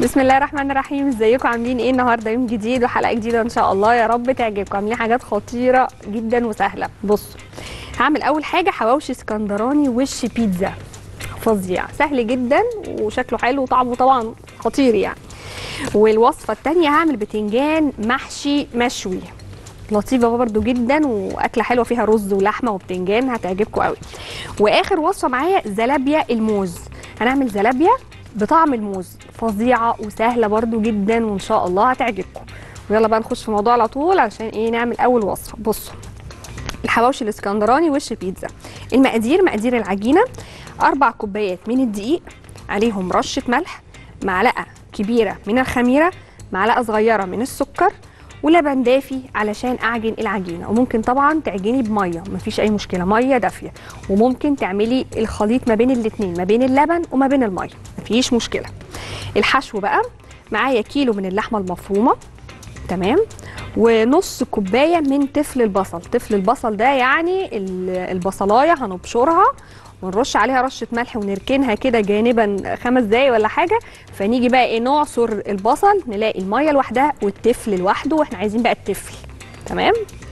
بسم الله الرحمن الرحيم ازيكم عاملين ايه النهارده يوم جديد وحلقه جديده ان شاء الله يا رب تعجبكم عاملين حاجات خطيره جدا وسهله بصوا هعمل اول حاجه حواوشي اسكندراني وش بيتزا فظيع سهل جدا وشكله حلو وطعمه طبعا خطير يعني والوصفه الثانيه هعمل بتنجان محشي مشوي لطيفه برضو جدا واكله حلوه فيها رز ولحمه وبتنجان هتعجبكم قوي واخر وصفه معايا زلابيا الموز هنعمل زلابيا بطعم الموز فظيعه وسهله برضو جدا وان شاء الله هتعجبكم ويلا بقى نخش في الموضوع على طول عشان ايه نعمل اول وصفه بصوا الحواوشي الاسكندراني وش بيتزا المقادير مقادير العجينه اربع كوبايات من الدقيق عليهم رشه ملح معلقه كبيره من الخميره معلقه صغيره من السكر ولبن دافي علشان اعجن العجينه وممكن طبعا تعجني بميه مفيش اي مشكله ميه دافيه وممكن تعملي الخليط ما بين الاثنين ما بين اللبن وما بين الميه مفيش مشكله الحشو بقى معايا كيلو من اللحمه المفرومه تمام ونص كوبايه من تفل البصل تفل البصل ده يعني ال- البصلايه هنبشرها ونرش عليها رشه ملح ونركنها كده جانبا خمس دقايق ولا حاجه فنيجي بقى ايه نعصر البصل نلاقي الميه لوحدها والتفل لوحده واحنا عايزين بقى التفل تمام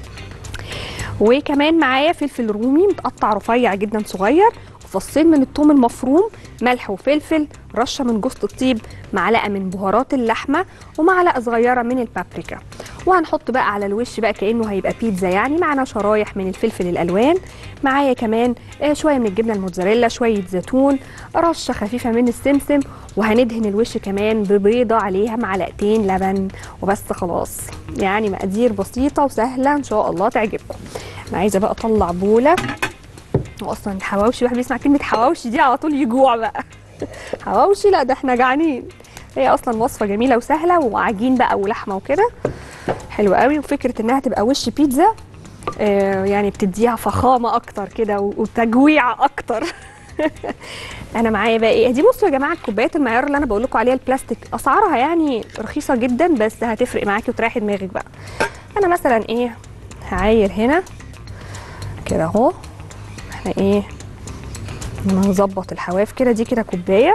وكمان معايا فلفل رومي متقطع رفيع جدا صغير فصين من الثوم المفروم ملح وفلفل رشه من جوز الطيب معلقه من بهارات اللحمه ومعلقه صغيره من البابريكا وهنحط بقى على الوش بقى كانه هيبقى بيتزا يعني معانا شرايح من الفلفل الالوان معايا كمان آه، شويه من الجبنه الموتزاريلا شويه زيتون رشه خفيفه من السمسم وهندهن الوش كمان ببيضه عليها معلقتين لبن وبس خلاص يعني مقادير بسيطه وسهله ان شاء الله تعجبكم انا عايزه بقى اطلع بوله واصلا الحواوشي الواحد بيسمع كلمه حواوشي دي على طول يجوع بقى حواوشي لا ده احنا جعانين هي اصلا وصفه جميله وسهله وعجين بقى ولحمه وكده حلوه قوي وفكره انها تبقى وش بيتزا آه يعني بتديها فخامه اكتر كده و- وتجويع اكتر انا معايا بقى ايه دي بصوا يا جماعه الكوبايات المعيار اللي انا بقول لكم عليها البلاستيك اسعارها يعني رخيصه جدا بس هتفرق معاكي وتريحي دماغك بقى انا مثلا ايه هعاير هنا كده اهو احنا ايه نظبط الحواف كده دي كده كوبايه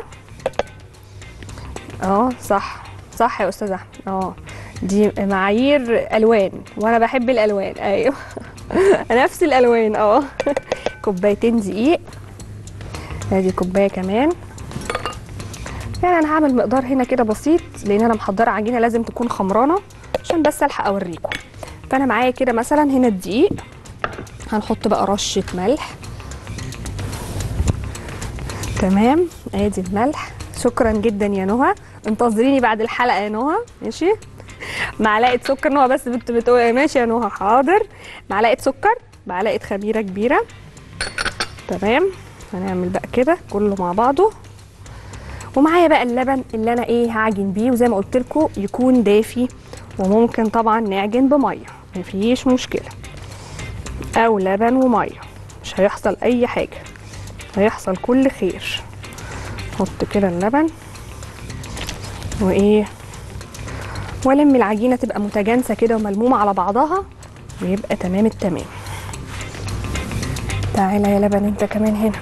اه صح صح يا استاذ احمد اه دي معايير الوان وانا بحب الالوان ايوه نفس الالوان اه كوبايتين دقيق ادي كوبايه كمان يعني انا هعمل مقدار هنا كده بسيط لان انا محضره عجينه لازم تكون خمرانه عشان بس الحق اوريكم فانا معايا كده مثلا هنا الدقيق هنحط بقى رشه ملح تمام ادي الملح شكرا جدا يا نهى انتظريني بعد الحلقه يا نهى ماشي معلقه سكر نهى بس بت بتقول ماشي يا نهى حاضر معلقه سكر معلقه خميره كبيره تمام هنعمل بقى كده كله مع بعضه ومعايا بقى اللبن اللي انا ايه هعجن بيه وزي ما قلت لكم يكون دافي وممكن طبعا نعجن بميه مفيش مشكله او لبن وميه مش هيحصل اي حاجه هيحصل كل خير حط كده اللبن وايه والم العجينه تبقى متجانسه كده وملمومه على بعضها ويبقى تمام التمام تعالى يا لبن انت كمان هنا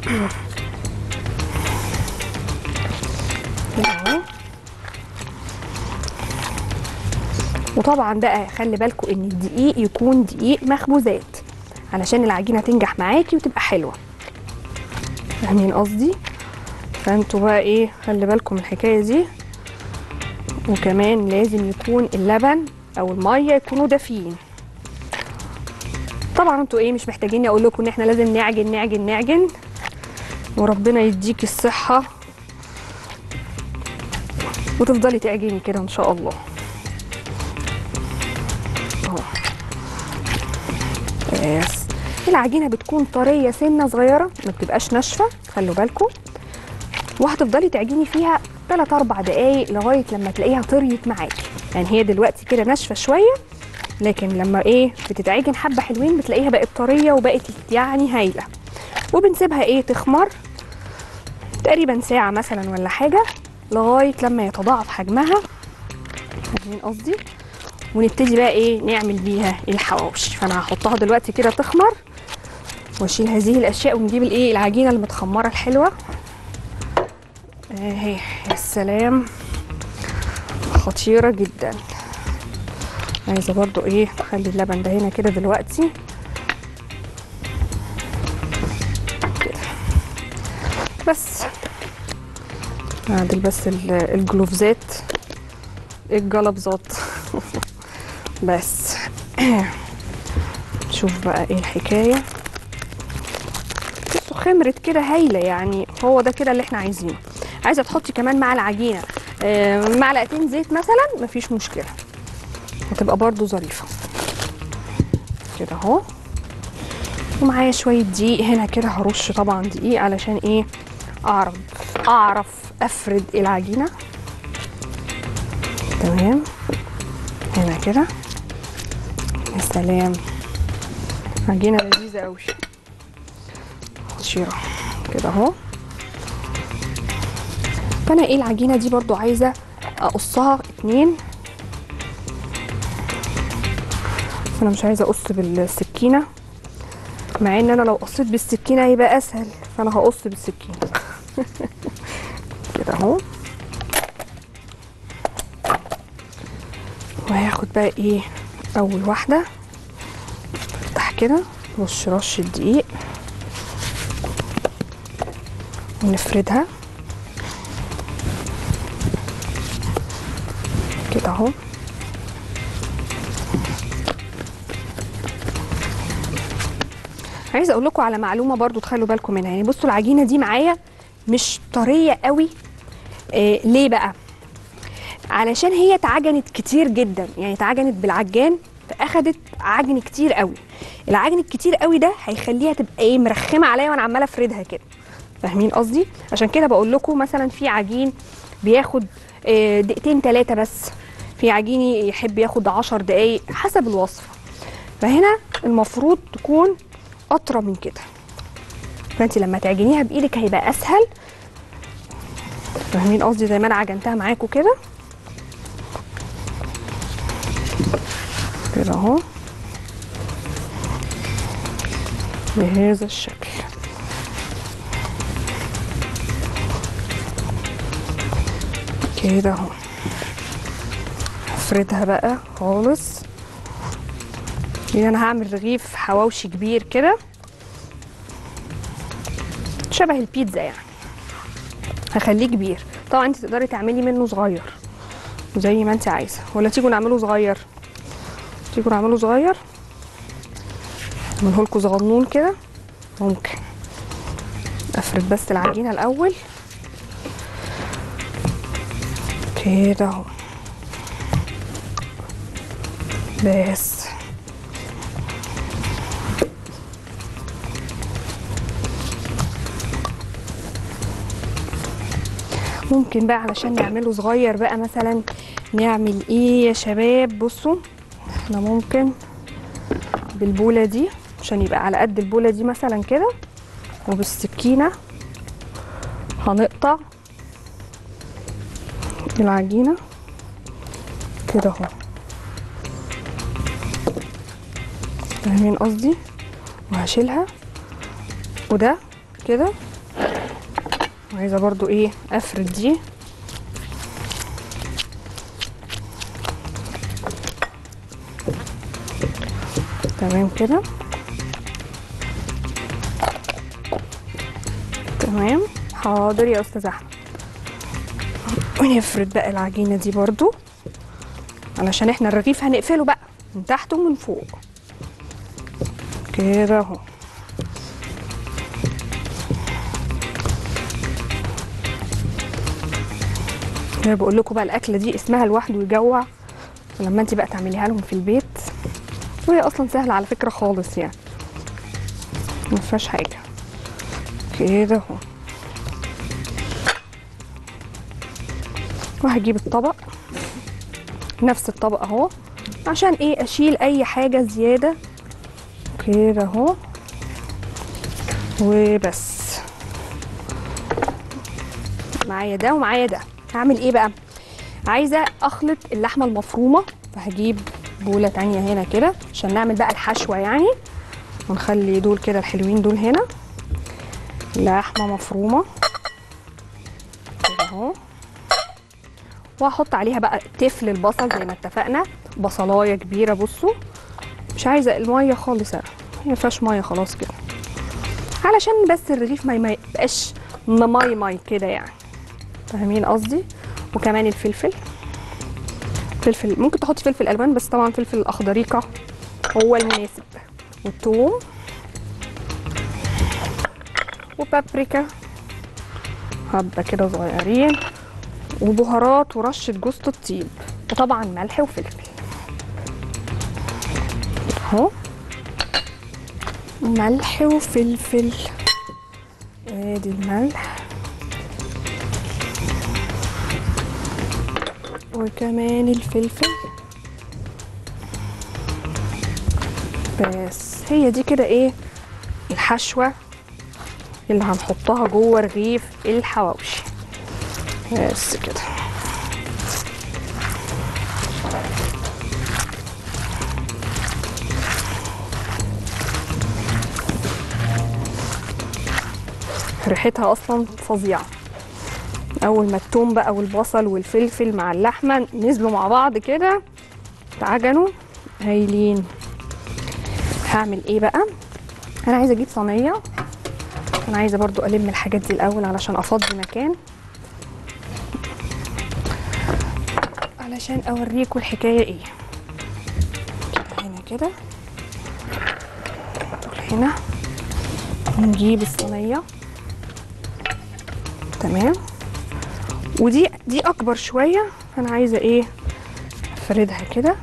كده اهو. وطبعا بقى خلي بالكم ان الدقيق يكون دقيق مخبوزات علشان العجينه تنجح معاكي وتبقى حلوه فاهمين قصدي فانتوا بقى ايه خلي بالكم من الحكايه دي وكمان لازم يكون اللبن او الميه يكونوا دافيين طبعا انتوا ايه مش محتاجين اقول لكم ان احنا لازم نعجن نعجن نعجن وربنا يديك الصحه وتفضلي تعجني كده ان شاء الله اهو بس العجينه بتكون طريه سنه صغيره ما بتبقاش ناشفه خلوا بالكم وهتفضلي تعجني فيها 3 4 دقايق لغايه لما تلاقيها طريت معاكي يعني هي دلوقتي كده ناشفه شويه لكن لما ايه بتتعجن حبه حلوين بتلاقيها بقت طريه وبقت يعني هايله وبنسيبها ايه تخمر تقريبا ساعه مثلا ولا حاجه لغايه لما يتضاعف حجمها فاهمين قصدي ونبتدي بقى ايه نعمل بيها الحواوشي فانا هحطها دلوقتي كده تخمر واشيل هذه الاشياء ونجيب الايه العجينه المتخمره الحلوه اهي يا سلام خطيره جدا عايزه برضو ايه اخلي اللبن ده هنا كده دلوقتي كده بس اعدل بس ال- الجلوفزات الجلبزات بس شوف بقى ايه الحكايه بصوا خمرت كده هايله يعني هو ده كده اللي احنا عايزينه عايزه تحطي كمان مع العجينه آه، معلقتين زيت مثلا مفيش مشكله هتبقى برضو ظريفه كده اهو ومعايا شويه دقيق هنا كده هرش طبعا دقيق علشان ايه اعرف اعرف افرد العجينه تمام هنا كده يا سلام عجينه لذيذه قوي خطيره كده اهو فانا ايه العجينه دي برضو عايزه اقصها اتنين فانا مش عايزه اقص بالسكينه مع ان انا لو قصيت بالسكينه هيبقى اسهل فانا هقص بالسكينه كده اهو وهاخد بقى ايه اول واحده افتح كده رش رش الدقيق ونفردها كده اهو عايزه اقول لكم على معلومه برضو تخلوا بالكم منها يعني بصوا العجينه دي معايا مش طريه قوي آه ليه بقى علشان هي اتعجنت كتير جدا يعني اتعجنت بالعجان فاخدت عجن كتير قوي العجن الكتير قوي ده هيخليها تبقى ايه مرخمه عليا وانا عماله افردها كده فاهمين قصدي عشان كده بقول لكم مثلا في عجين بياخد آه، دقيقتين ثلاثه بس في عجين يحب ياخد عشر دقايق حسب الوصفه فهنا المفروض تكون اطرى من كده فانت لما تعجنيها بايدك هيبقى اسهل فاهمين قصدي زي ما انا عجنتها معاكم كده كده اهو بهذا الشكل كده اهو افردها بقى خالص يعني انا هعمل رغيف حواوشي كبير كده شبه البيتزا يعني هخليه كبير طبعا انت تقدري تعملي منه صغير زي ما انت عايزه ولا تيجوا نعمله صغير تيجوا نعمله صغير اعمله لكم صغنون كده ممكن افرد بس العجينه الاول كده اهو بس ممكن بقى علشان نعمله صغير بقى مثلا نعمل ايه يا شباب بصوا احنا ممكن بالبولة دي عشان يبقى على قد البولة دي مثلا كده وبالسكينة هنقطع العجينة كده اهو فاهمين قصدي وهشيلها وده كده وعايزه برضو ايه افرد دي تمام كده تمام حاضر يا استاذ احمد ونفرد بقى العجينه دي برضو علشان احنا الرغيف هنقفله بقى من تحت ومن فوق كده اهو انا بقول لكم بقى الاكله دي اسمها لوحده يجوع ولما انت بقى تعمليها لهم في البيت وهي اصلا سهله على فكره خالص يعني ما فيهاش حاجه كده اهو وهجيب الطبق نفس الطبق اهو عشان ايه اشيل اي حاجه زياده كده اهو وبس معايا ده ومعايا ده هعمل ايه بقى عايزه اخلط اللحمه المفرومه فهجيب بوله تانية هنا كده عشان نعمل بقى الحشوه يعني ونخلي دول كده الحلوين دول هنا لحمه مفرومه كده اهو وهحط عليها بقى تفل البصل زي ما اتفقنا بصلايه كبيره بصوا مش عايزه الميه خالص انا ما فيهاش ميه خلاص كده علشان بس الرغيف ما ما يبقاش ماي ماي كده يعني فاهمين قصدي وكمان الفلفل فلفل ممكن تحطي فلفل الوان بس طبعا فلفل الاخضريقه هو المناسب والثوم وبابريكا حبه كده صغيرين وبهارات ورشه جوز الطيب وطبعا ملح وفلفل اهو ملح وفلفل ادي الملح وكمان الفلفل بس هي دي كده ايه الحشوة اللي هنحطها جوه رغيف الحواوشي بس كده ريحتها اصلا فظيعه اول ما التوم بقى والبصل والفلفل مع اللحمه نزلوا مع بعض كده اتعجنوا هايلين هعمل ايه بقى انا عايزه اجيب صينيه انا عايزه برضو الم الحاجات دي الاول علشان افضي مكان علشان اوريكم الحكايه ايه كده هنا كده هنا نجيب الصينيه تمام ودي دي اكبر شويه انا عايزه ايه افردها كده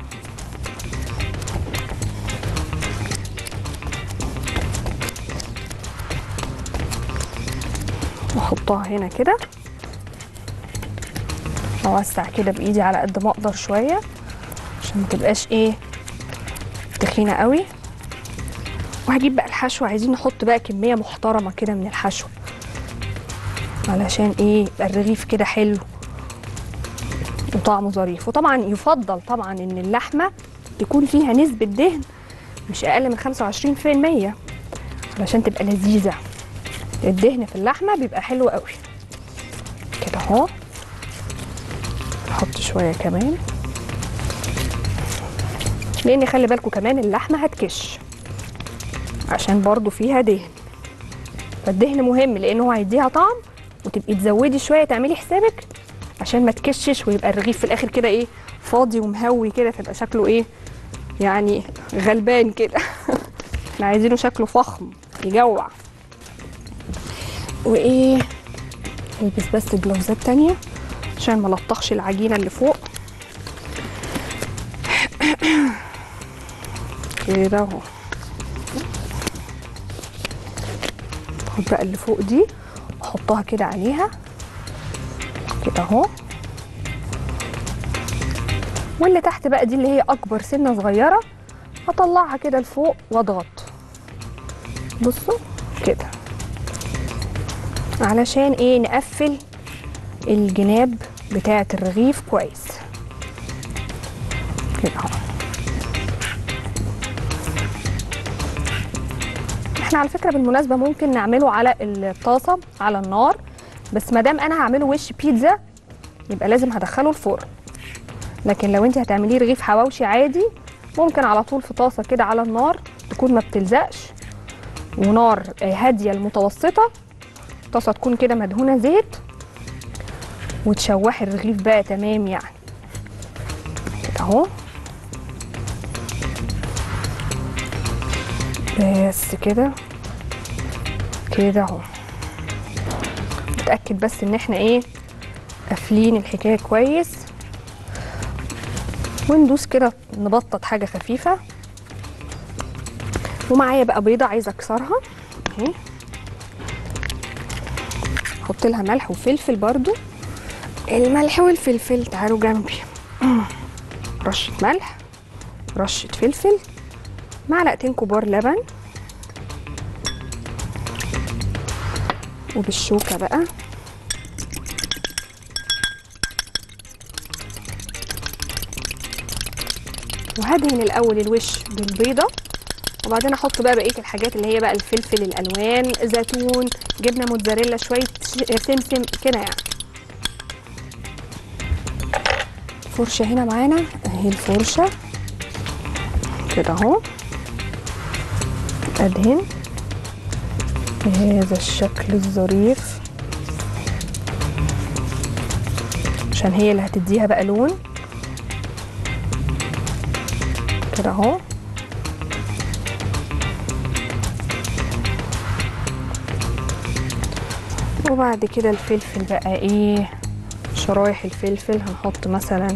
واحطها هنا كده اوسع كده بايدي على قد ما اقدر شويه عشان ما تبقاش ايه تخينه قوي وهجيب بقى الحشو عايزين نحط بقى كميه محترمه كده من الحشو علشان ايه يبقى الرغيف كده حلو وطعمه ظريف وطبعا يفضل طبعا ان اللحمه تكون فيها نسبه دهن مش اقل من 25% علشان تبقى لذيذه الدهن في اللحمه بيبقى حلو قوي كده اهو نحط شويه كمان لان خلي بالكم كمان اللحمه هتكش عشان برضو فيها دهن فالدهن مهم لانه هو هيديها طعم وتبقي تزودي شويه تعملي حسابك عشان ما تكشش ويبقى الرغيف في الاخر كده ايه فاضي ومهوي كده فيبقى شكله ايه يعني غلبان كده احنا عايزينه شكله فخم يجوع وايه البس بس جلوزات تانية عشان ما لطخش العجينه اللي فوق كده اهو خد بقى اللي فوق دي احطها كده عليها كده اهو واللي تحت بقى دي اللي هي اكبر سنه صغيره هطلعها كده لفوق واضغط بصوا كده علشان ايه نقفل الجناب بتاعه الرغيف كويس كده اهو احنا على فكره بالمناسبه ممكن نعمله على الطاسه على النار بس ما دام انا هعمله وش بيتزا يبقى لازم هدخله الفرن لكن لو انت هتعمليه رغيف حواوشي عادي ممكن على طول في طاسه كده على النار تكون ما بتلزقش ونار هاديه المتوسطه طاسه تكون كده مدهونه زيت وتشوحي الرغيف بقى تمام يعني كده اهو بس كده كده اهو نتاكد بس ان احنا ايه قافلين الحكايه كويس وندوس كده نبطط حاجه خفيفه ومعايا بقى بيضه عايزه اكسرها اهي احط لها ملح وفلفل برضو الملح والفلفل تعالوا جنبي رشه ملح رشه فلفل معلقتين كبار لبن وبالشوكه بقى وهدهن الاول الوش بالبيضه وبعدين احط بقى بقيه الحاجات اللي هي بقى الفلفل الالوان زيتون جبنه موتزاريلا شويه ش- سمسم كده يعني فرشه هنا معانا اهي الفرشه كده اهو ادهن بهذا الشكل الظريف عشان هي اللي هتديها بقى لون كده اهو وبعد كده الفلفل بقى ايه شرايح الفلفل هنحط مثلا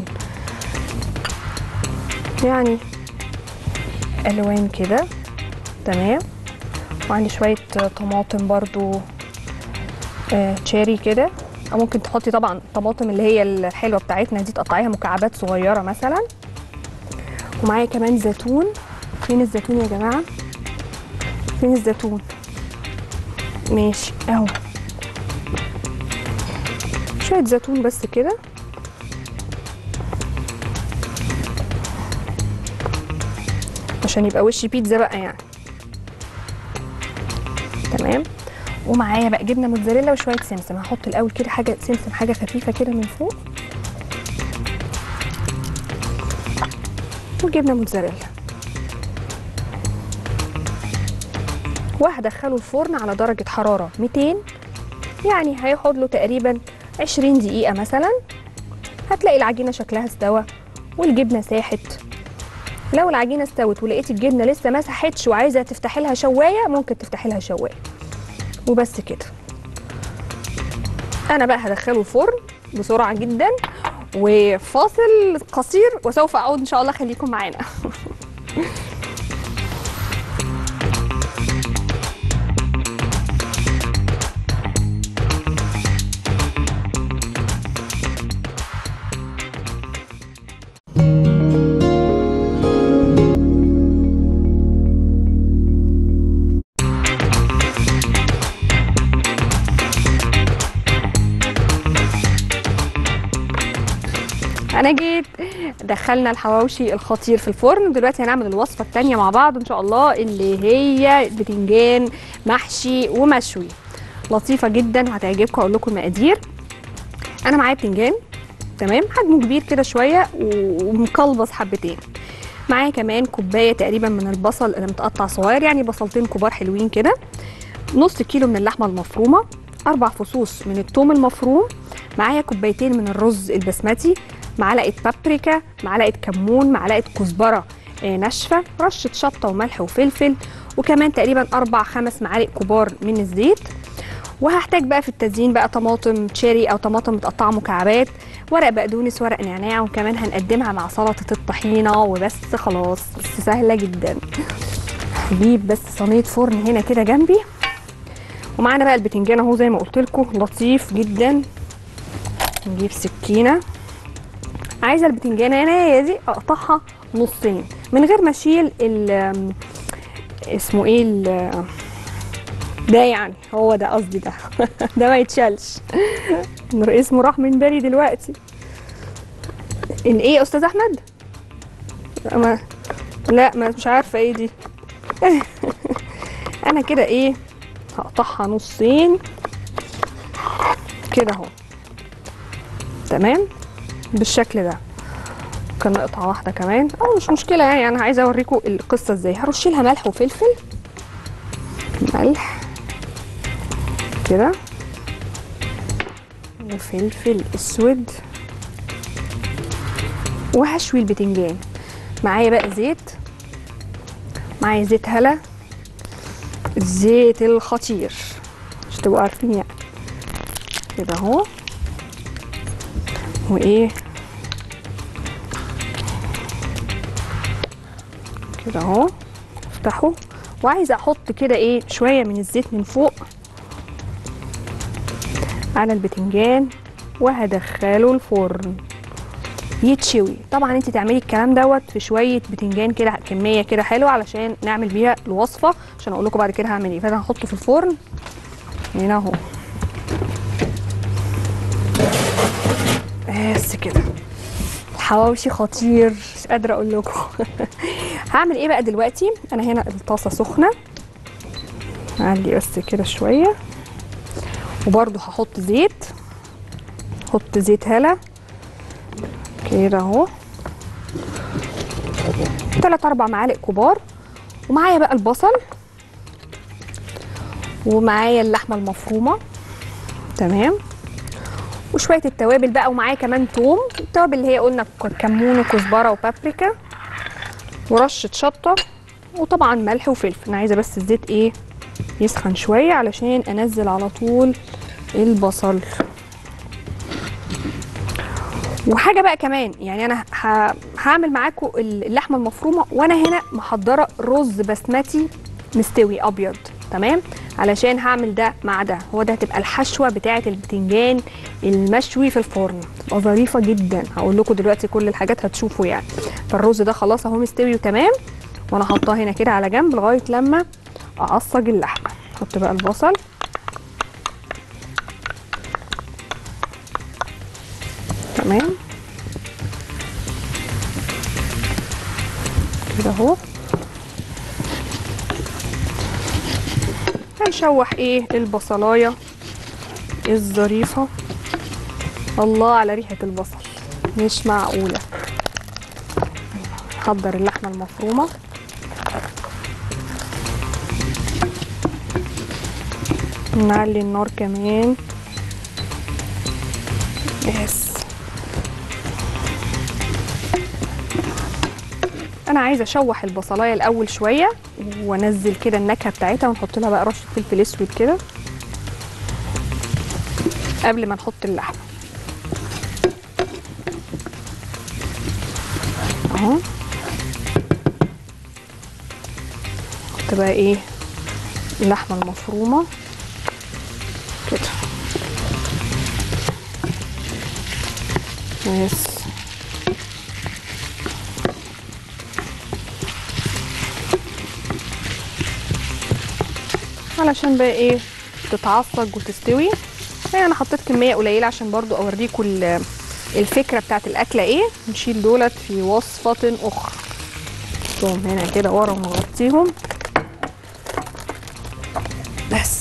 يعني الوان كده تمام وعندي شويه طماطم برضو آه تشيري كده او ممكن تحطي طبعا طماطم اللي هي الحلوه بتاعتنا دي تقطعيها مكعبات صغيره مثلا ومعايا كمان زيتون فين الزيتون يا جماعه فين الزيتون ماشي اهو شويه زيتون بس كده عشان يبقى وش بيتزا بقى يعني تمام ومعايا بقى جبنه موتزاريلا وشويه سمسم هحط الاول كده حاجه سمسم حاجه خفيفه كده من فوق وجبنه موتزاريلا وهدخله الفرن على درجه حراره 200 يعني هياخد له تقريبا 20 دقيقه مثلا هتلاقي العجينه شكلها استوى والجبنه ساحت لو العجينه استوت ولقيتي الجبنه لسه ما ساحتش وعايزه تفتحي لها شوايه ممكن تفتحي لها شوايه وبس كده انا بقى هدخله الفرن بسرعه جدا وفاصل قصير وسوف اعود ان شاء الله خليكم معانا انا جيت دخلنا الحواوشي الخطير في الفرن دلوقتي هنعمل الوصفه الثانيه مع بعض ان شاء الله اللي هي بتنجان محشي ومشوي لطيفه جدا وهتعجبكم اقول لكم المقادير انا معايا بتنجان تمام حجمه كبير كده شويه ومقلبص حبتين معايا كمان كوبايه تقريبا من البصل اللي متقطع صغير يعني بصلتين كبار حلوين كده نص كيلو من اللحمه المفرومه اربع فصوص من الثوم المفروم معايا كوبايتين من الرز البسمتي معلقه بابريكا معلقه كمون معلقه كزبره آه، ناشفه رشه شطه وملح وفلفل وكمان تقريبا اربع خمس معالق كبار من الزيت وهحتاج بقى في التزيين بقى طماطم تشيري او طماطم متقطعه مكعبات ورق بقدونس ورق نعناع وكمان هنقدمها مع سلطه الطحينه وبس خلاص بس سهله جدا هجيب بس صينيه فرن هنا كده جنبي ومعانا بقى البتنجان اهو زي ما قلت لكم لطيف جدا نجيب سكينه عايزه البتنجانه هي دي اقطعها نصين من غير ما اشيل ال اسمه ايه ال- ده يعني هو ده قصدي ده ده ما يتشالش اسمه راح من بالي دلوقتي ان ايه يا استاذ احمد ما لا ما مش عارفه ايه دي انا كده ايه هقطعها نصين كده اهو تمام بالشكل ده ممكن نقطع واحده كمان او مش مشكله يعني انا عايزه اوريكم القصه ازاي هرش لها ملح وفلفل ملح كده وفلفل اسود وهشوي البتنجان معايا بقى زيت معايا زيت هلا الزيت الخطير مش تبقوا عارفين يعني كده اهو وايه كده اهو افتحه وعايزه احط كده ايه شويه من الزيت من فوق على البتنجان وهدخله الفرن يتشوي طبعا انت تعملي الكلام دوت في شويه بتنجان كده كميه كده حلوه علشان نعمل بيها الوصفه عشان اقول لكم بعد كده هعمل ايه فانا هحطه في الفرن هنا اهو بس كده الحواوشي خطير مش قادره اقول لكم هعمل ايه بقى دلوقتي انا هنا الطاسه سخنه اعلي بس كده شويه وبرده هحط زيت احط زيت هلا كده اهو تلات اربع معالق كبار ومعايا بقى البصل ومعايا اللحمه المفرومه تمام وشويه التوابل بقى ومعايا كمان توم التوابل اللي هي قلنا كمون وكزبره وبابريكا ورشه شطه وطبعا ملح وفلفل انا عايزه بس الزيت ايه يسخن شويه علشان انزل على طول البصل وحاجه بقى كمان يعني انا ه- هعمل معاكم اللحمه المفرومه وانا هنا محضره رز بسمتي مستوي ابيض تمام علشان هعمل ده مع ده هو ده هتبقى الحشوه بتاعه البتنجان المشوي في الفرن تبقى ظريفه جدا هقول لكم دلوقتي كل الحاجات هتشوفوا يعني فالرز ده خلاص اهو مستوي وتمام وانا حاطاه هنا كده على جنب لغايه لما اعصج اللحمه احط بقى البصل تمام كده اهو هنشوح ايه البصلايه الظريفه الله على ريحه البصل مش معقوله نحضر اللحمه المفرومه نعلي النار كمان بس انا عايزه اشوح البصلايه الاول شويه وانزل كده النكهه بتاعتها ونحط لها بقى رشه فلفل اسود كده قبل ما نحط اللحمه اهو نحط بقى ايه اللحمه المفرومه كده بس علشان بقى ايه تتعصج وتستوي يعني انا حطيت كميه قليله عشان برضو اوريكم ال- الفكره بتاعت الاكله ايه نشيل دولت في وصفه اخرى نحطهم هنا كده ورا ونغطيهم بس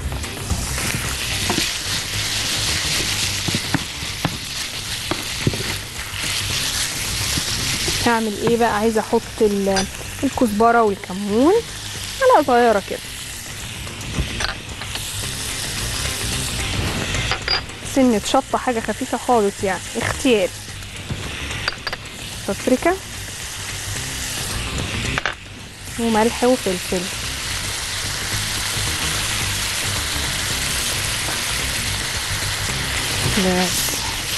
هعمل ايه بقى عايزه احط ال- الكزبره والكمون معلقه صغيره كده سنة شطة حاجة خفيفة خالص يعني اختياري بابريكا وملح وفلفل بس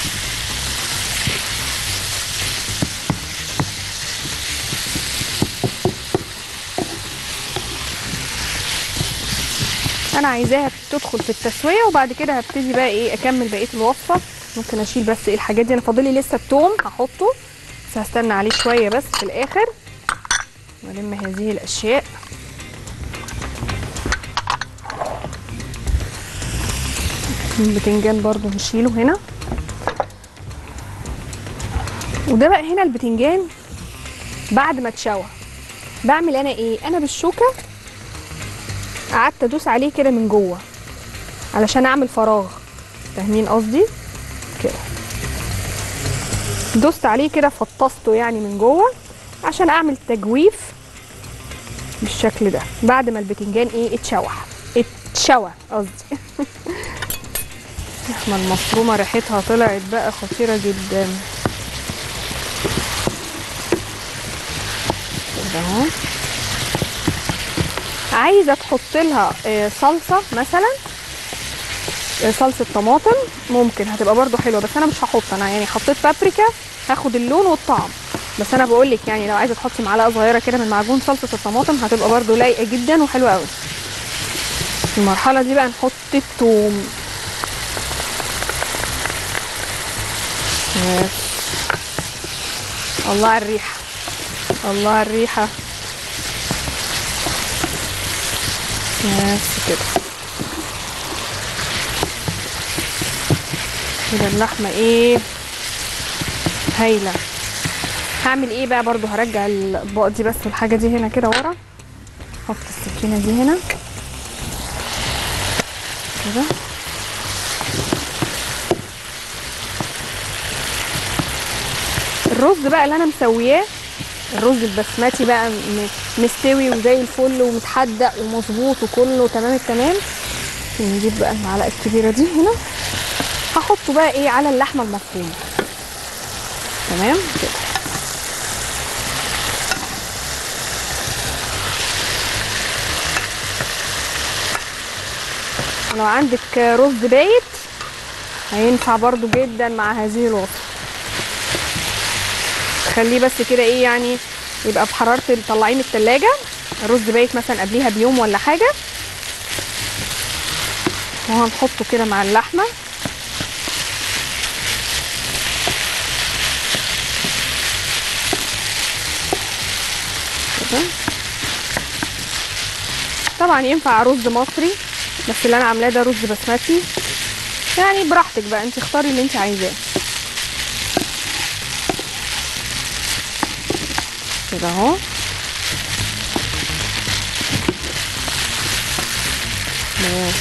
انا عايزاها تدخل في التسويه وبعد كده هبتدي بقى ايه اكمل بقيه الوصفه ممكن اشيل بس ايه الحاجات دي انا فاضلي لسه التوم هحطه بس هستنى عليه شويه بس في الاخر والم هذه الاشياء البتنجان برضو نشيله هنا وده بقى هنا البتنجان بعد ما اتشوى بعمل انا ايه انا بالشوكه قعدت ادوس عليه كده من جوه علشان اعمل فراغ فاهمين قصدي كده دوست عليه كده فطسته يعني من جوه عشان اعمل تجويف بالشكل ده بعد ما البتنجان ايه اتشوح اتشوى قصدي اللحمه المفرومه ريحتها طلعت بقى خطيره جدا كده اهو عايزه تحط لها آه، صلصه مثلا آه، صلصه طماطم ممكن هتبقى برضو حلوه بس انا مش هحط انا يعني حطيت بابريكا هاخد اللون والطعم بس انا بقول لك يعني لو عايزه تحطي معلقه صغيره كده من معجون صلصه الطماطم هتبقى برضو لايقه جدا وحلوه قوي في المرحله دي بقى نحط الثوم بس. الله على الريحه الله على الريحه بس كده كده اللحمه ايه هايله هعمل ايه بقى برضو هرجع الاطباق دي بس والحاجه دي هنا كده ورا احط السكينه دي هنا كده الرز بقى اللي انا مسوياه الرز البسمتي بقى م- مستوي وزي الفل ومتحدق ومظبوط وكله تمام التمام نجيب بقى المعلقه الكبيره دي هنا هحطه بقى ايه على اللحمه المفرومه تمام كده ولو عندك رز بايت هينفع برضو جدا مع هذه الوصفه خليه بس كده ايه يعني يبقى بحراره طلعيه من التلاجة الرز بايت مثلا قبليها بيوم ولا حاجه وهنحطه كده مع اللحمه كده طبعا ينفع رز مصري بس اللي انا عاملاه ده رز بسمتي يعني براحتك بقى انت اختاري اللي انت عايزاه كده اهو بس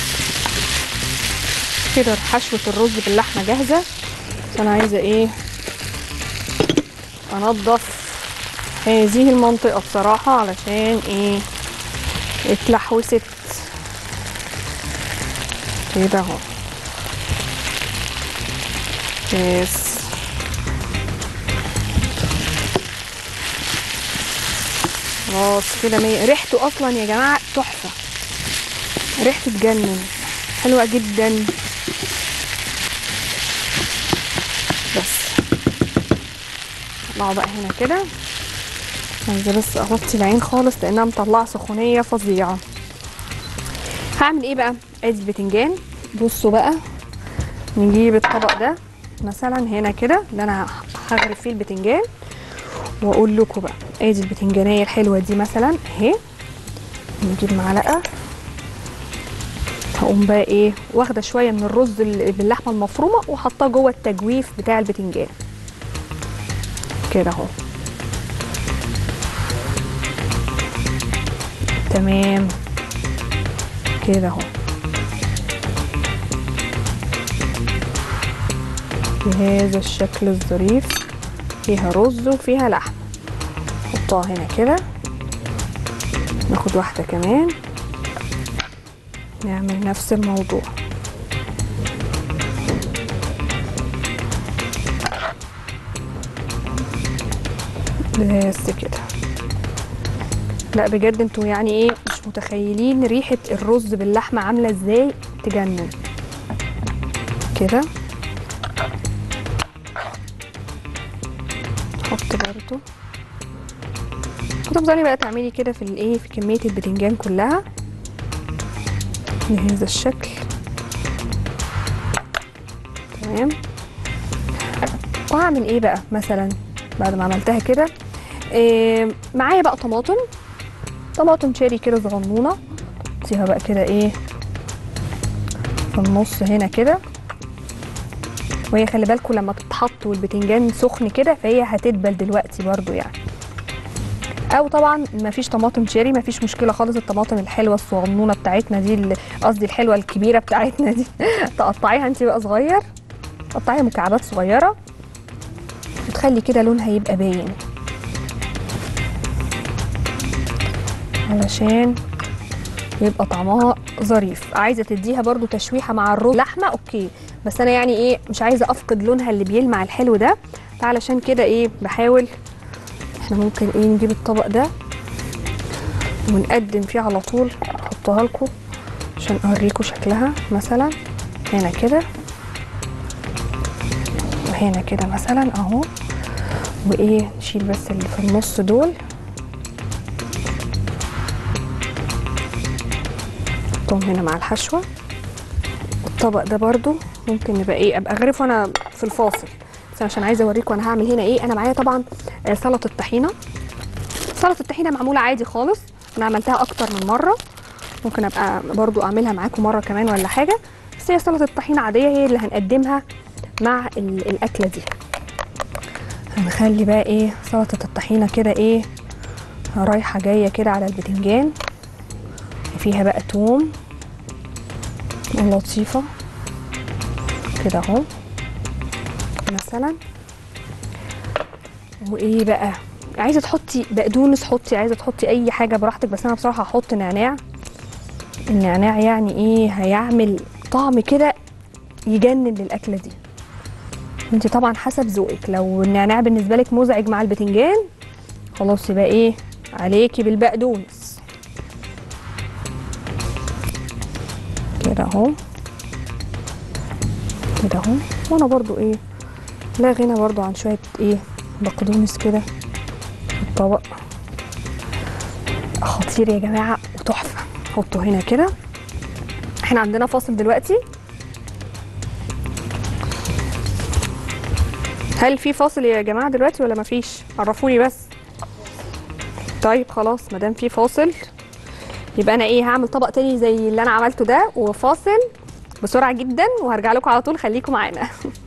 كده حشوة الرز باللحمة جاهزة بس انا عايزة ايه انضف هذه المنطقة بصراحة علشان ايه اتلحوست كده اهو بس خلاص كده مية ريحته اصلا يا جماعه تحفه ريحته تجنن حلوه جدا بس اطلعه بقى هنا كده عايزه بس اغطي العين خالص لانها مطلعه سخونيه فظيعه هعمل ايه بقى ادي البتنجان بصوا بقى نجيب الطبق ده مثلا هنا كده اللي انا هغرف فيه البتنجان واقول لكم بقى ادي البتنجانيه الحلوه دي مثلا اهي نجيب معلقه هقوم بقى ايه واخده شويه من الرز اللي باللحمه المفرومه وحطاه جوه التجويف بتاع البتنجان كده اهو تمام كده اهو بهذا الشكل الظريف فيها رز وفيها لحم نحطها هنا كده ناخد واحدة كمان نعمل نفس الموضوع بس كده لا بجد انتوا يعني ايه مش متخيلين ريحة الرز باللحمة عاملة ازاي تجنن كده نحط برضو وتفضلي بقى تعملي كده في الايه في كمية البتنجان كلها بهذا الشكل تمام وهعمل ايه بقى مثلا بعد ما عملتها كده إيه معايا بقى طماطم طماطم شيري كده صغنونه حطيها بقى كده ايه في النص هنا كده وهي خلي بالكم لما تتحط والبتنجان سخن كده فهي هتدبل دلوقتي برضو يعني او طبعا ما فيش طماطم شيري ما فيش مشكله خالص الطماطم الحلوه الصغنونه بتاعتنا دي اللي- قصدي الحلوه الكبيره بتاعتنا دي تقطعيها انت بقى صغير تقطعيها مكعبات صغيره وتخلي كده لونها يبقى باين علشان يبقى طعمها ظريف عايزه تديها برضو تشويحه مع الرز لحمه اوكي بس انا يعني ايه مش عايزه افقد لونها اللي بيلمع الحلو ده فعلشان كده ايه بحاول احنا ممكن ايه نجيب الطبق ده ونقدم فيه على طول احطها لكم عشان اوريكم شكلها مثلا هنا كده وهنا كده مثلا اهو وايه نشيل بس اللي في النص دول نحطهم هنا مع الحشوه والطبق ده برضو ممكن نبقى ايه ابقى اغرفه انا في الفاصل بس عشان عايزه اوريكم انا هعمل هنا ايه انا معايا طبعا آه، سلطه طحينه سلطه الطحينه معموله عادي خالص انا عملتها اكتر من مره ممكن ابقى برضو اعملها معاكم مره كمان ولا حاجه بس هي سلطه الطحينه عاديه هي اللي هنقدمها مع ال- الاكله دي هنخلي بقى ايه سلطه الطحينه كده ايه رايحه جايه كده على البتنجان فيها بقى توم لطيفه كده اهو مثلا وايه بقى عايزه تحطي بقدونس حطي عايزه تحطي اي حاجه براحتك بس انا بصراحه هحط نعناع النعناع يعني ايه هيعمل طعم كده يجنن للاكله دي انت طبعا حسب ذوقك لو النعناع بالنسبه لك مزعج مع البتنجان خلاص يبقى ايه عليكي بالبقدونس كده اهو كده اهو وانا برضو ايه لا غنى برضو عن شويه ايه بقدونس كده في الطبق خطير يا جماعه وتحفه حطه هنا كده احنا عندنا فاصل دلوقتي هل في فاصل يا جماعه دلوقتي ولا مفيش عرفوني بس طيب خلاص ما دام في فاصل يبقى انا ايه هعمل طبق تاني زي اللي انا عملته ده وفاصل بسرعه جدا وهرجع لكم على طول خليكم معانا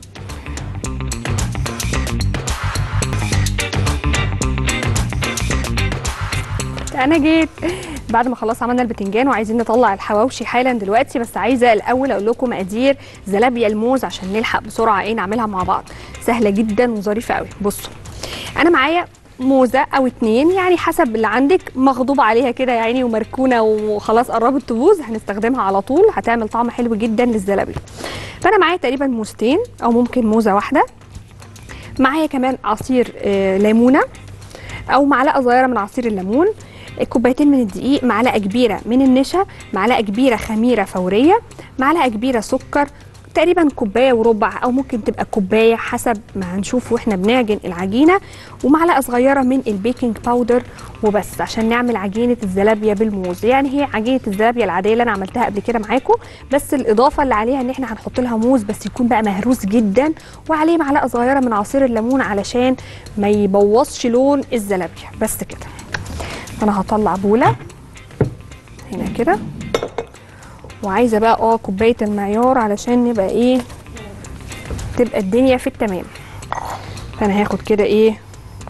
انا جيت بعد ما خلاص عملنا البتنجان وعايزين نطلع الحواوشي حالا دلوقتي بس عايزه الاول اقول لكم مقادير زلابيا الموز عشان نلحق بسرعه ايه نعملها مع بعض سهله جدا وظريفه قوي بصوا انا معايا موزه او اتنين يعني حسب اللي عندك مغضوب عليها كده يا عيني ومركونه وخلاص قربت تبوظ هنستخدمها على طول هتعمل طعم حلو جدا للزلابيا فانا معايا تقريبا موزتين او ممكن موزه واحده معايا كمان عصير آه، ليمونه او معلقه صغيره من عصير الليمون كوبايتين من الدقيق معلقه كبيره من النشا معلقه كبيره خميره فوريه معلقه كبيره سكر تقريبا كوبايه وربع او ممكن تبقى كوبايه حسب ما هنشوف واحنا بنعجن العجينه ومعلقه صغيره من البيكنج باودر وبس عشان نعمل عجينه الزلابيا بالموز يعني هي عجينه الزلابيا العاديه اللي انا عملتها قبل كده معاكم بس الاضافه اللي عليها ان احنا هنحط لها موز بس يكون بقى مهروس جدا وعليه معلقه صغيره من عصير الليمون علشان ما يبوظش لون الزلابيا بس كده انا هطلع بوله هنا كده وعايزه بقى اه كوبايه المعيار علشان نبقى ايه تبقى الدنيا في التمام فانا هاخد كده ايه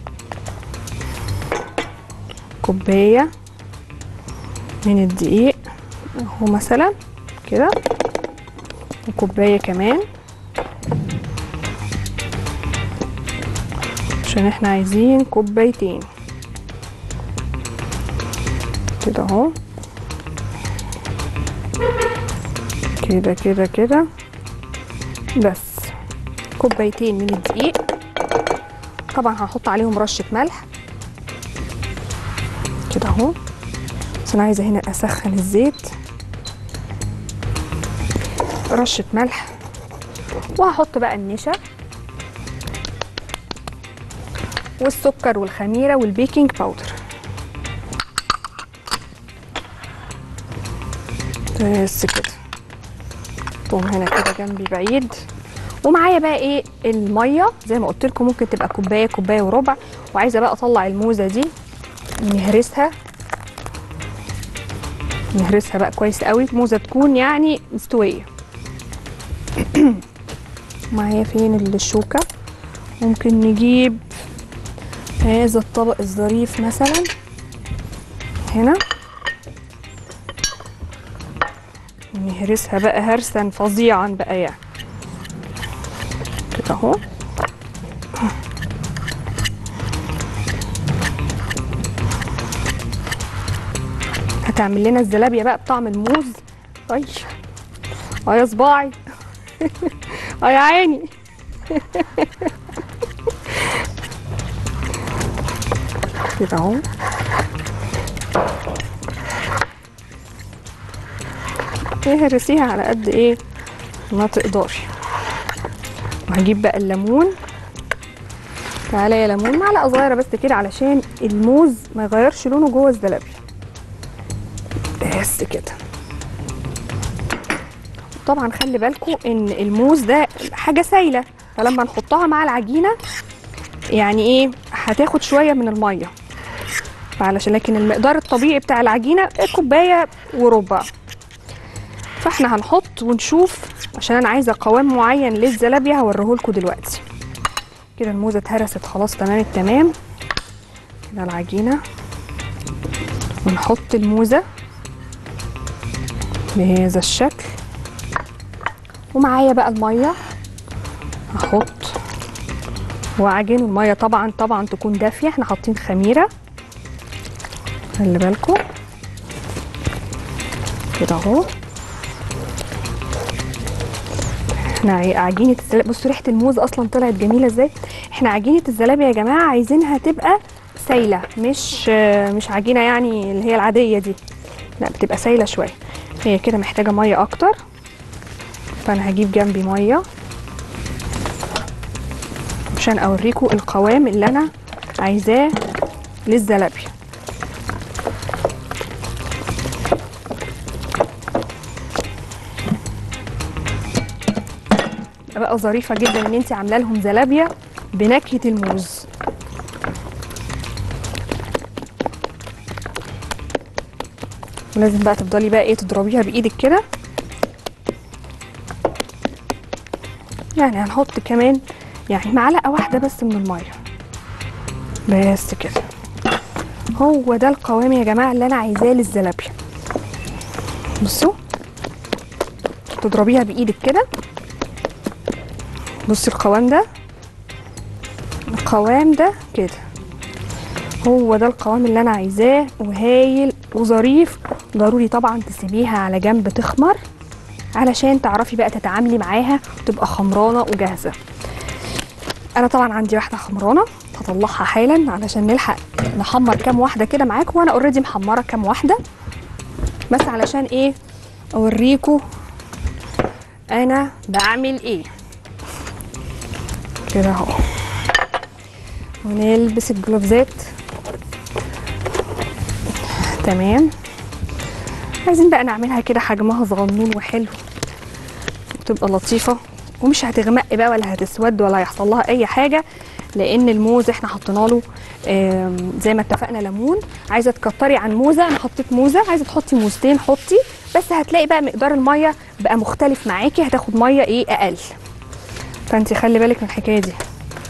كوبايه من الدقيق اهو مثلا كده وكوبايه كمان عشان احنا عايزين كوبايتين كده اهو كده كده كده بس كوبايتين من الدقيق طبعا هحط عليهم رشه ملح كده اهو بس انا عايزه هنا اسخن الزيت رشه ملح وهحط بقى النشا والسكر والخميره والبيكنج باودر بس كده طوم هنا كده جنبي بعيد ومعايا بقى ايه الميه زي ما قلت لكم ممكن تبقى كوبايه كوبايه وربع وعايزه بقى اطلع الموزه دي نهرسها نهرسها بقى كويس قوي الموزه تكون يعني مستويه معايا فين الشوكه ممكن نجيب هذا الطبق الظريف مثلا هنا نهرسها بقى هرسا فظيعا بقى يعني كده اهو هتعمل لنا الزلابيا بقى بطعم الموز اي اه يا صباعي اه يا عيني كده اهو اهرسيها على قد ايه ما تقدري وهجيب بقى الليمون تعالى يا ليمون معلقه صغيره بس كده علشان الموز ما يغيرش لونه جوه الزلابيا بس كده طبعا خلي بالكم ان الموز ده حاجه سايله فلما نحطها مع العجينه يعني ايه هتاخد شويه من الميه فعلشان لكن المقدار الطبيعي بتاع العجينه كوبايه وربع فاحنا هنحط ونشوف عشان انا عايزه قوام معين للزلابيا هوريهولكوا دلوقتي كده الموزه اتهرست خلاص تمام التمام كده العجينه ونحط الموزه بهذا الشكل ومعايا بقى الميه هحط وعجين الميه طبعا طبعا تكون دافيه احنا حاطين خميره خلي بالكم كده اهو احنا عي- عجينه الزلابيه بصوا ريحه الموز اصلا طلعت جميله ازاي احنا عجينه الزلابيه يا جماعه عايزينها تبقى سايله مش آه، مش عجينه يعني اللي هي العاديه دي لا بتبقى سايله شويه هي كده محتاجه ميه اكتر فانا هجيب جنبي ميه عشان اوريكم القوام اللي انا عايزاه للزلابيه بقى ظريفه جدا ان انت عامله لهم زلابيه بنكهه الموز لازم بقى تفضلي بقى ايه تضربيها بايدك كده يعني هنحط كمان يعني معلقه واحده بس من الميه بس كده هو ده القوام يا جماعه اللي انا عايزاه للزلابيه بصوا تضربيها بايدك كده بصي القوام ده القوام ده كده هو ده القوام اللي انا عايزاه وهايل وظريف ضروري طبعا تسيبيها على جنب تخمر علشان تعرفي بقى تتعاملي معاها وتبقى خمرانه وجاهزه انا طبعا عندي واحده خمرانه هطلعها حالا علشان نلحق نحمر كام واحده كده معاكم وانا اوريدي محمره كام واحده بس علشان ايه اوريكم انا بعمل ايه كده اهو ونلبس الجلوفزات تمام عايزين بقى نعملها كده حجمها صغنون وحلو وتبقى لطيفه ومش هتغمق بقى ولا هتسود ولا هيحصل لها اي حاجه لان الموز احنا حطينا له آم، زي ما اتفقنا ليمون عايزه تكتري عن موزه انا حطيت موزه عايزه تحطي موزتين حطي بس هتلاقي بقى مقدار الميه بقى مختلف معاكي هتاخد ميه ايه اقل فانت خلي بالك من الحكايه دي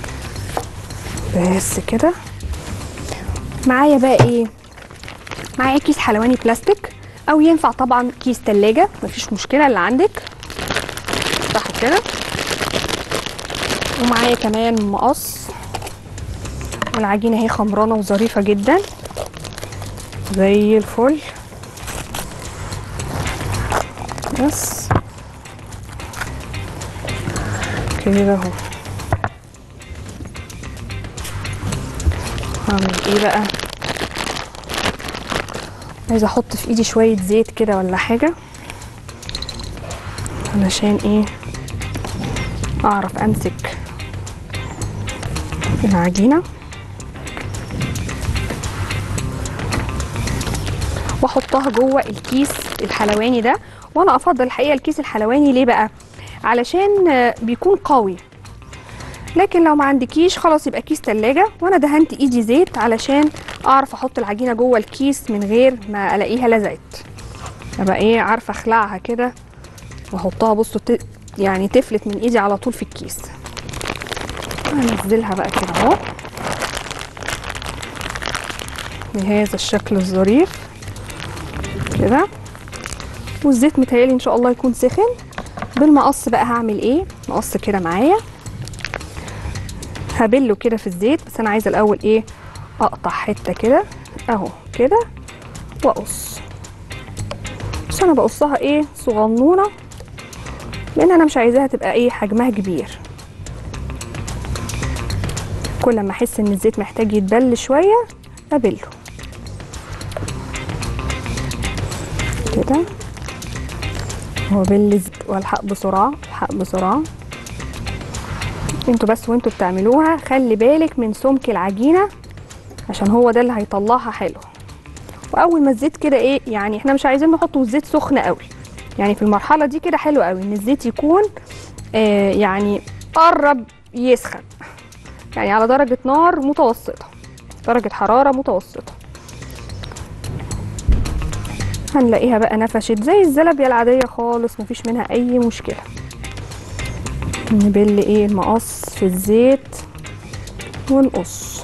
بس كده معايا بقى ايه معايا كيس حلواني بلاستيك او ينفع طبعا كيس تلاجة مفيش مشكله اللي عندك افتحه كده ومعايا كمان مقص والعجينه اهي خمرانه وظريفه جدا زي الفل بس كده اهو هعمل ايه بقى عايزه احط في ايدي شويه زيت كده ولا حاجه علشان ايه اعرف امسك العجينه واحطها جوه الكيس الحلواني ده وانا افضل الحقيقه الكيس الحلواني ليه بقى علشان آه، بيكون قوي لكن لو ما عندكيش خلاص يبقى كيس تلاجة وانا دهنت ايدي زيت علشان اعرف احط العجينه جوه الكيس من غير ما الاقيها لزقت ابقى ايه عارفه اخلعها كده واحطها بصوا ت... يعني تفلت من ايدي على طول في الكيس هنزلها بقى كده اهو بهذا الشكل الظريف كده والزيت متهيألي ان شاء الله يكون سخن بالمقص بقى هعمل ايه مقص كده معايا هبله كده في الزيت بس انا عايزه الاول ايه اقطع حته كده اهو كده واقص بس انا بقصها ايه صغنونه لان انا مش عايزاها تبقى ايه حجمها كبير كل ما احس ان الزيت محتاج يتبل شويه ابله كده هو بل والحق بسرعه الحق بسرعه انتوا بس وانتوا بتعملوها خلي بالك من سمك العجينه عشان هو ده اللي هيطلعها حلو واول ما الزيت كده ايه يعني احنا مش عايزين نحطه الزيت سخن قوي يعني في المرحله دي كده حلو قوي ان الزيت يكون آه يعني قرب يسخن يعني على درجه نار متوسطه درجه حراره متوسطه هنلاقيها بقى نفشت زي الزلابيه العاديه خالص مفيش منها اي مشكله نبل ايه المقص في الزيت ونقص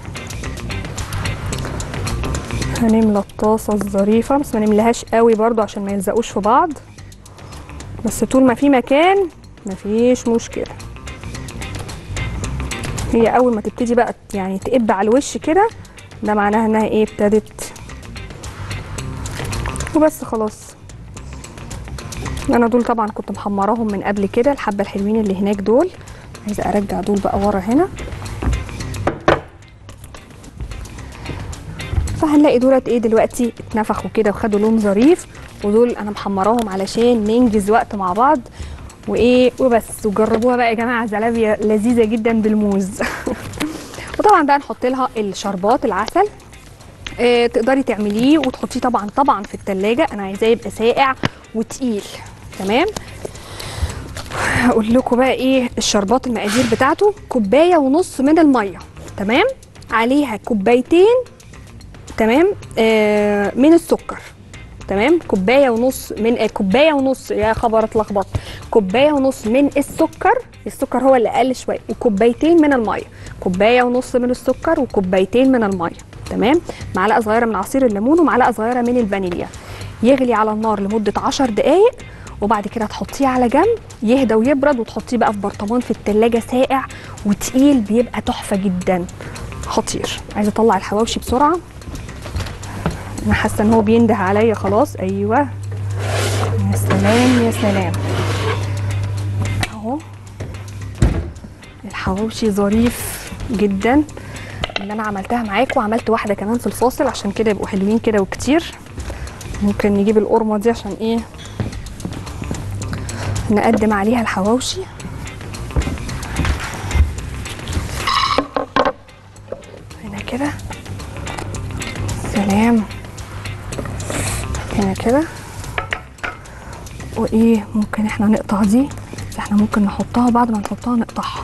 هنملى الطاسة الظريفة بس ما نملاهاش قوي برضو عشان ما يلزقوش في بعض بس طول ما في مكان مفيش مشكلة هي اول ما تبتدي بقى يعني تقب على الوش كده ده معناها انها ايه ابتدت وبس خلاص انا دول طبعا كنت محمراهم من قبل كده الحبه الحلوين اللي هناك دول عايزه ارجع دول بقى ورا هنا فهنلاقي دولت ايه دلوقتي اتنفخوا كده وخدوا لون ظريف ودول انا محمراهم علشان ننجز وقت مع بعض وايه وبس وجربوها بقى يا جماعه زلابيا لذيذه جدا بالموز وطبعا بقى نحط لها الشربات العسل آه تقدري تعمليه وتحطيه طبعا طبعا في التلاجة انا عايزاه يبقى ساقع وتقيل تمام هقول لكم بقى ايه الشربات المقادير بتاعته كوبايه ونص من الميه تمام عليها كوبايتين تمام آه من السكر تمام كوبايه ونص من آه كوبايه ونص يا خبر اتلخبطت كوبايه ونص من السكر السكر هو اللي اقل شويه وكوبايتين من الميه كوبايه ونص من السكر وكوبايتين من الميه تمام معلقه صغيره من عصير الليمون ومعلقه صغيره من الفانيليا يغلي على النار لمده 10 دقائق وبعد كده تحطيه على جنب يهدى ويبرد وتحطيه بقى في برطمان في التلاجة ساقع وتقيل بيبقى تحفه جدا خطير عايزه اطلع الحواوشي بسرعه انا حاسه ان هو بينده عليا خلاص ايوه يا سلام يا سلام اهو الحواوشي ظريف جدا اللي انا عملتها معاكم وعملت واحده كمان في الفاصل عشان كده يبقوا حلوين كده وكتير ممكن نجيب القرمه دي عشان ايه نقدم عليها الحواوشي هنا كده سلام هنا كده وايه ممكن احنا نقطع دي بس احنا ممكن نحطها بعد ما نحطها نقطعها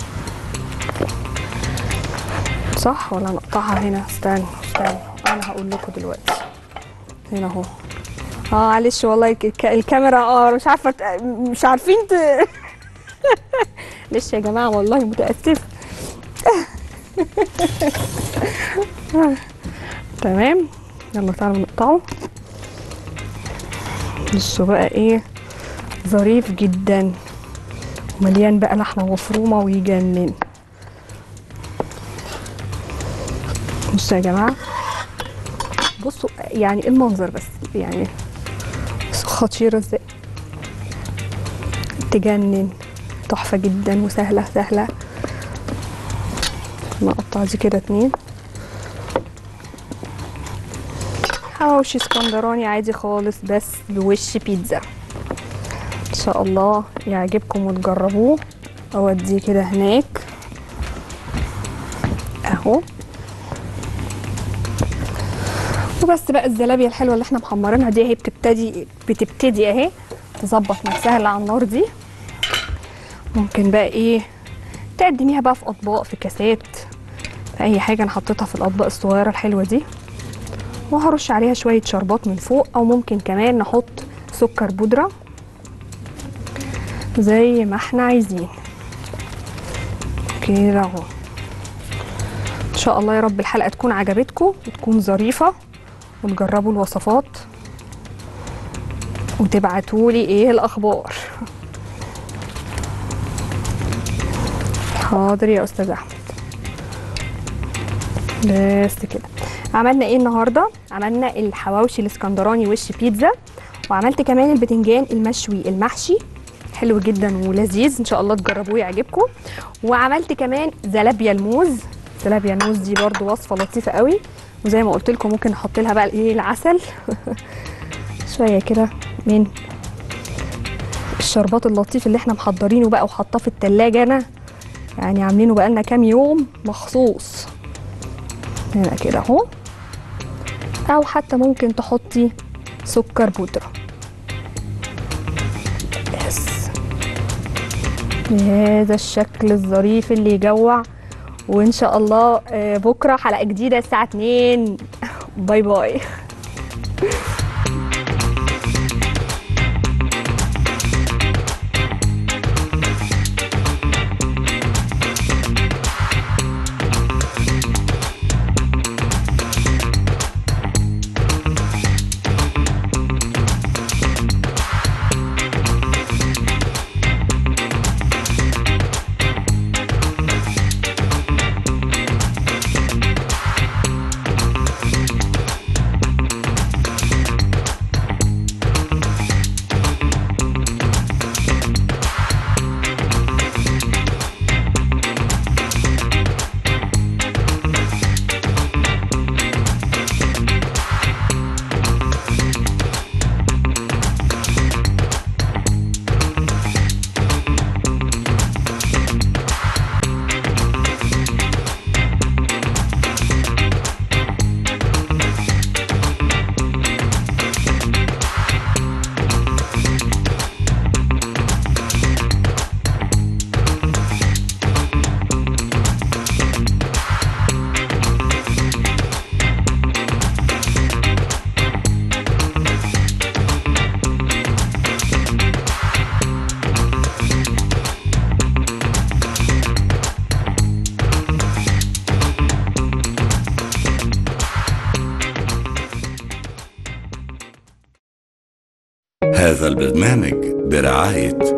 صح ولا نقطعها هنا استنى استنى انا هقول لكم دلوقتي هنا اهو اه معلش والله الك- الك- الكاميرا اه مش عارفه ت- مش عارفين ت... معلش يا جماعه والله متاسفه تمام يلا تعالوا نقطعه بصوا بقى ايه ظريف جدا مليان بقى لحمه مفرومه ويجنن بصوا يا جماعه بصوا يعني المنظر بس يعني بصوا خطيره ازاي تجنن تحفه جدا وسهله سهله نقطع دي كده اتنين حواوشي اسكندراني عادي خالص بس بوش بيتزا ان شاء الله يعجبكم وتجربوه اوديه كده هناك اهو وبس بقى الزلابيه الحلوه اللي احنا محمرينها دي اهي بتبتدي بتبتدي اهي تظبط نفسها اللي على النار دي ممكن بقى ايه تقدميها بقى في اطباق في كاسات في اي حاجه انا حطيتها في الاطباق الصغيره الحلوه دي وهرش عليها شويه شربات من فوق او ممكن كمان نحط سكر بودره زي ما احنا عايزين كده اهو ان شاء الله يا رب الحلقه تكون عجبتكم وتكون ظريفه وتجربوا الوصفات وتبعتولي ايه الاخبار حاضر يا استاذ احمد بس كده عملنا ايه النهارده عملنا الحواوشي الاسكندراني وش بيتزا وعملت كمان البتنجان المشوي المحشي حلو جدا ولذيذ ان شاء الله تجربوه يعجبكم وعملت كمان زلابيا الموز زلابيا الموز دي برضو وصفه لطيفه قوي وزي ما قلت لكم ممكن نحط لها بقى ايه العسل شويه كده من الشربات اللطيف اللي احنا محضرينه بقى وحاطاه في التلاجة انا يعني عاملينه بقالنا كام يوم مخصوص هنا كده اهو او حتى ممكن تحطي سكر بودرة بس بهذا الشكل الظريف اللي يجوع وان شاء الله آه، بكره حلقه جديده الساعه 2 باي باي هذا البرنامج برعاية